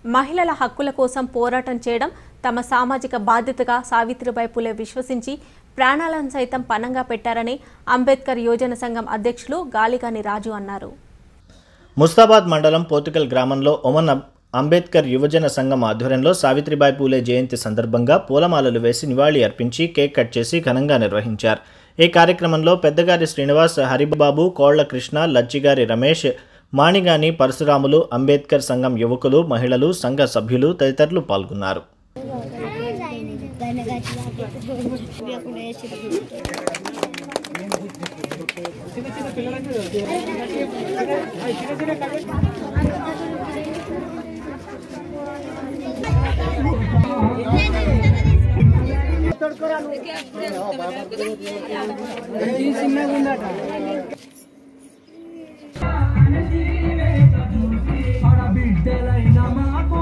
మహిళల హక్కుల కోసం పోరాటం చేయడం తమ సామాజిక బాధ్యతగా సావిత్రిబాయి పులే విశ్వసించి ప్రాణాలను సైతం పణంగా పెట్టారని అంబేద్కర్ యోజన సంఘం అధ్యక్షులు గాలిగాని రాజు అన్నారు ముస్తాబాద్ మండలం పోతుకల్ గ్రామంలో ఒమన్ అం- అంబేద్కర్ యువజన సంఘం ఆధ్వర్యంలో సావిత్రిబాయి పూలే జయంతి సందర్భంగా పూలమాలలు వేసి నివాళి అర్పించి కేక్ కట్ చేసి ఘనంగా నిర్వహించారు ఈ కార్యక్రమంలో పెద్దగారి శ్రీనివాస్ హరిబాబు కోళ్ల కృష్ణ లచ్చిగారి రమేష్ మాణిగాని పరశురాములు అంబేద్కర్ సంఘం యువకులు మహిళలు సంఘ సభ్యులు తదితరులు పాల్గొన్నారు ఆడబిడ్డలైన మాకు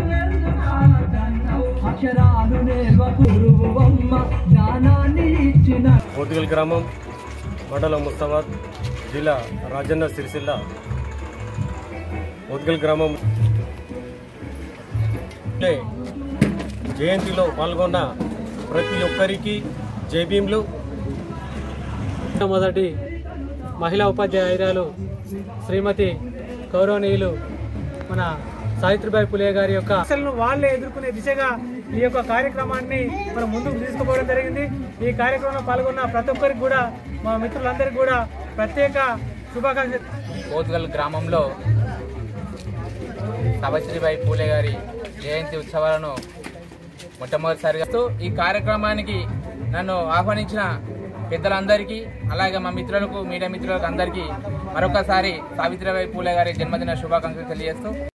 అక్షరాలు నేర్వకురువమ్మ జ్ఞానాన్ని ఇచ్చిన పోతుగల్ గ్రామం మండలం ముస్తాబాద్ జిల్లా రాజన్న సిరిసిల్ల పోతుగల్ గ్రామం లే జయంతిలో పాల్గొన్న ప్రతి ఒక్కరికి జేబీంలు మొదటి మహిళా ఉపాధ్యాయురాలు శ్రీమతి గౌరవనీయులు మన సావిత్రిబాయి పులే గారి యొక్క సమస్యలను వాళ్ళే ఎదుర్కొనే దిశగా ఈ యొక్క కార్యక్రమాన్ని మనం ముందుకు తీసుకుపోవడం జరిగింది ఈ కార్యక్రమంలో పాల్గొన్న ప్రతి ఒక్కరికి కూడా మా మిత్రులందరికీ కూడా ప్రత్యేక శుభాకాంక్షలు పోతుగల్ గ్రామంలో సావిత్రిబాయి పూలే గారి జయంతి ఉత్సవాలను మొట్టమొదటిసారిగా చేస్తూ ఈ కార్యక్రమానికి నన్ను ఆహ్వానించిన పెద్దలందరికీ అలాగే మా మిత్రులకు మీడియా మిత్రులకు అందరికీ మరొకసారి సావిత్రిబాయి పూలే గారి జన్మదిన శుభాకాంక్షలు తెలియజేస్తూ